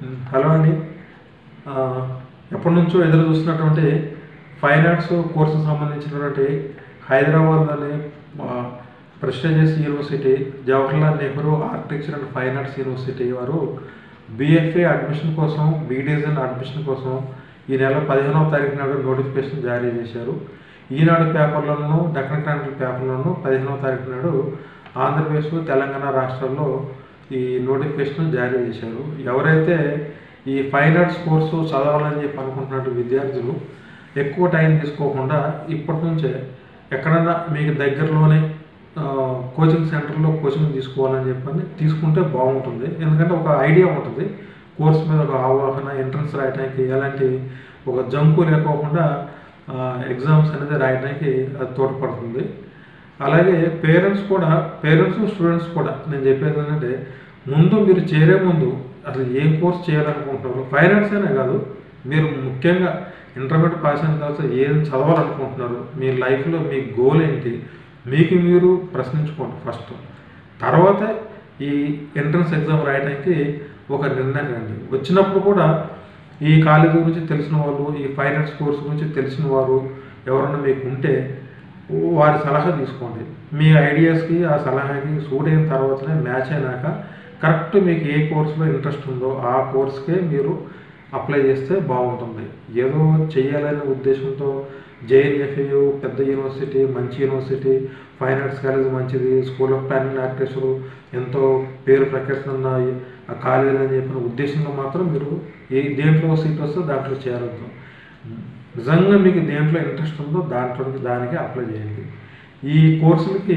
hello అండి ఆ, ఎప్పటి నుంచో ఎదురు చూస్తున్నటువంటి ఫైన్ ఆర్ట్స్ కోర్సుకు సంబంధించినటువంటి హైదరాబాద్లోని prestigious university Jawaharlal Nehru architecture and fine arts university వారు బీఎఫ్ఏ అడ్మిషన్ కోసం బీడీజన్ అడ్మిషన్ కోసం ఈ నెల పదిహేనవ తారీఖు నాడు నోటిఫికేషన్ జారీ చేశారు ఈనాడు పేపర్లోనూ దక్కన్ క్రాంతి పేపర్లోనూ పదిహేనవ తారీఖు నాడు ఆంధ్రప్రదేశ్ తెలంగాణ రాష్ట్రాల్లో ఈ నోటిఫికేషన్ జారీ చేశారు ఎవరైతే ఈ ఫైన్ ఆర్ట్స్ కోర్సు చదవాలని చెప్పి అనుకుంటున్నట్టు విద్యార్థులు ఎక్కువ టైం తీసుకోకుండా ఇప్పటి నుంచే ఎక్కడన్నా మీకు దగ్గరలోనే ఆ, కోచింగ్ సెంటర్లో కోచింగ్ తీసుకోవాలని చెప్పని తీసుకుంటే బాగుంటుంది ఎందుకంటే ఒక ఐడియా ఉంటుంది కోర్స్ మీద ఒక అవగాహన ఎంట్రన్స్ రాయడానికి ఎలాంటి ఒక జంకు లేకోకుండా ఆ, ఎగ్జామ్స్ అనేది రాయడానికి అది తోడ్పడుతుంది అలాగే పేరెంట్స్ కూడా పేరెంట్స్ స్టూడెంట్స్ కూడా నేను చెప్పేది ఏంటంటే ముందు మీరు చేరే ముందు అసలు ఏం కోర్స్ చేయాలనుకుంటున్నారు ఫైనాన్స్ అనే కాదు మీరు ముఖ్యంగా ఇంటర్మీడియట్ పాస్ అయిన తర్వాత ఏం చదవాలనుకుంటున్నారు మీ లైఫ్లో మీ గోల్ ఏంటి మీకు మీరు ప్రశ్నించుకోండి ఫస్ట్ తర్వాత ఈ ఎంట్రన్స్ ఎగ్జామ్ రాయడానికి ఒక నిర్ణయం రండి వచ్చినప్పుడు కూడా ఈ కాలేజీ గురించి తెలిసిన వాళ్ళు ఈ ఫైనాన్స్ కోర్స్ గురించి తెలిసిన వారు ఎవరన్నా మీకు ఉంటే వారి సలహా తీసుకోండి మీ ఐడియాస్కి ఆ సలహాకి సూట్ అయిన తర్వాతనే మ్యాచ్ అయినాక కరెక్ట్ మీకు ఏ కోర్సులో ఇంట్రెస్ట్ ఉందో ఆ కోర్స్కే మీరు అప్లై చేస్తే బాగుంటుంది ఏదో చేయాలనే ఉద్దేశంతో జేఎన్ఎఫ్యు పెద్ద యూనివర్సిటీ మంచి యూనివర్సిటీ ఫైన్ ఆర్ట్స్ కాలేజ్ మంచిది స్కూల్ ఆఫ్ ప్లానింగ్ ఆర్కిటెక్చర్ ఎంతో పేరు ప్రఖ్యాతులు ఉన్న ఆ కాలేజీ అని చెప్పిన ఉద్దేశంలో మాత్రం మీరు ఏ దేంట్లో సీట్ వస్తే దాంట్లో చేరొద్దు నిజంగా మీకు దేంట్లో ఇంట్రెస్ట్ ఉందో దాంట్లో దానికి అప్లై చేయండి ఈ కోర్సులకి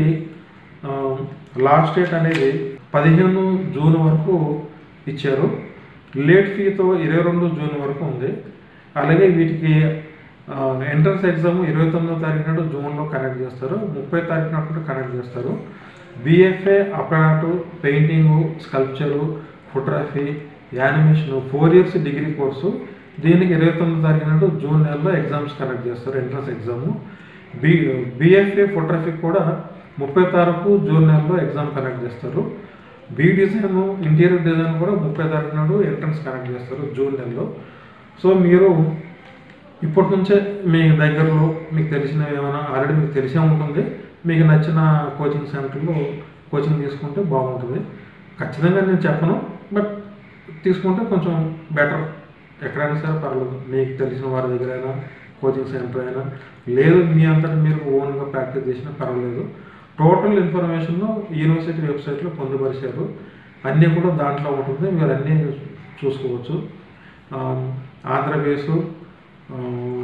లాస్ట్ డేట్ అనేది పదిహేను జూన్ వరకు ఇచ్చారు లేట్ ఫీతో ఇరవై రెండు జూన్ వరకు ఉంది అలాగే వీటికి ఎంట్రన్స్ ఎగ్జామ్ ఇరవై తొమ్మిదో తారీఖు నాడు జూన్లో కండక్ట్ చేస్తారు ముప్పై తారీఖు నాడు కూడా కండక్ట్ చేస్తారు బిఎఫ్ఏ అప్రాటు painting sculpture photography animation four years degree course దీనికి ఇరవై తొమ్మిది తారీఖు నాడు జూన్ నెలలో ఎగ్జామ్స్ కండక్ట్ చేస్తారు entrance exam B BFA photography కూడా ముప్పై తారీఖు జూన్ నెలలో ఎగ్జామ్ కండక్ట్ చేస్తారు బి డిజైన్ ఇంటీరియర్ డిజైన్ కూడా ముప్పై తారీఖు నాడు ఎంట్రన్స్ కండక్ట్ చేస్తారు జూన్ నెలలో సో మీరు ఇప్పటి నుంచే మీ దగ్గరలో మీకు తెలిసిన ఏమైనా ఆల్రెడీ మీకు తెలిసే ఉంటుంది మీకు నచ్చిన కోచింగ్ సెంటర్లో కోచింగ్ తీసుకుంటే బాగుంటుంది ఖచ్చితంగా నేను చెప్పను బట్ తీసుకుంటే కొంచెం బెటర్ ఎక్కడైనా సరే పర్లేదు మీకు తెలిసిన వారి దగ్గరైనా కోచింగ్ సెంటర్ అయినా లేదు మీ అంతటా మీరు ఓన్గా ప్రాక్టీస్ చేసినా పర్వాలేదు టోటల్ ఇన్ఫర్మేషన్ యూనివర్సిటీ వెబ్సైట్లో పొందుపరిచారు అన్నీ కూడా దాంట్లో ఉంటుంది మీరు అన్నీ చూసుకోవచ్చు ఆ, ఆంధ్రప్రదేశ్ ఆ,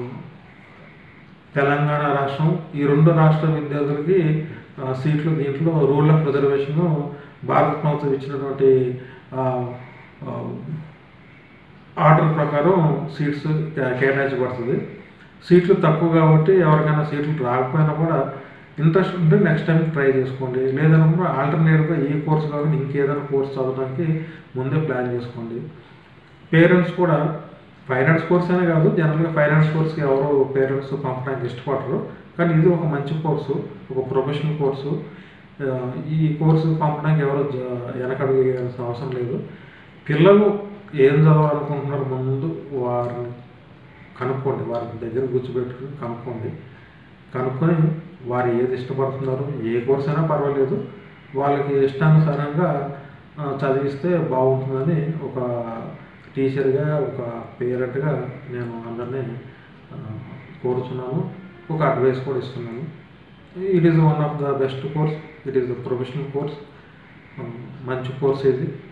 తెలంగాణ రాష్ట్రం ఈ రెండు రాష్ట్ర విద్యార్థులకి ఆ, సీట్లు దీంట్లో రూల్ ఆఫ్ రిజర్వేషన్ భారత ప్రభుత్వం ఇచ్చినటువంటి ఆ, ఆ, ఆర్డర్ ప్రకారం సీట్స్ కే- కేటాయించబడుతుంది సీట్లు తక్కువ కాబట్టి ఎవరికైనా సీట్లు రాకపోయినా కూడా ఇంట్రెస్ట్ ఉంటే నెక్స్ట్ టైం ట్రై చేసుకోండి లేదన్నప్పుడు ఆల్టర్నేట్గా ఈ కోర్స్ కాకుండా ఇంకేదైనా కోర్స్ చదవడానికి ముందే ప్లాన్ చేసుకోండి పేరెంట్స్ కూడా ఫైనాన్స్ కోర్స్ అనే కాదు జనరల్గా ఫైనాన్స్ కోర్స్కి ఎవరు పేరెంట్స్ పంపడానికి ఇష్టపడరు కానీ ఇది ఒక మంచి కోర్సు ఒక ప్రొఫెషనల్ కోర్సు ఆ, ఈ కోర్సు పంపడానికి ఎవరు జ- వెనకడుగు వేయాల్సిన అవసరం లేదు పిల్లలు ఏం చదవాలనుకుంటున్నారు ముందు వారిని కనుక్కోండి వారి దగ్గర కూర్చోబెట్టుకుని కనుక్కోండి కనుక్కొని వారు ఏది ఇష్టపడుతున్నారు ఏ కోర్స్ అయినా పర్వాలేదు వాళ్ళకి ఇష్టానుసారంగా ఆ, చదివిస్తే బాగుంటుందని ఒక టీచర్గా ఒక పేరెంట్గా నేను అందరినీ ఆ, కోరుచున్నాను ఒక అడ్వైస్ కూడా ఇస్తున్నాను it is one of the best course it is the professional course మంచి కోర్స్ ఇది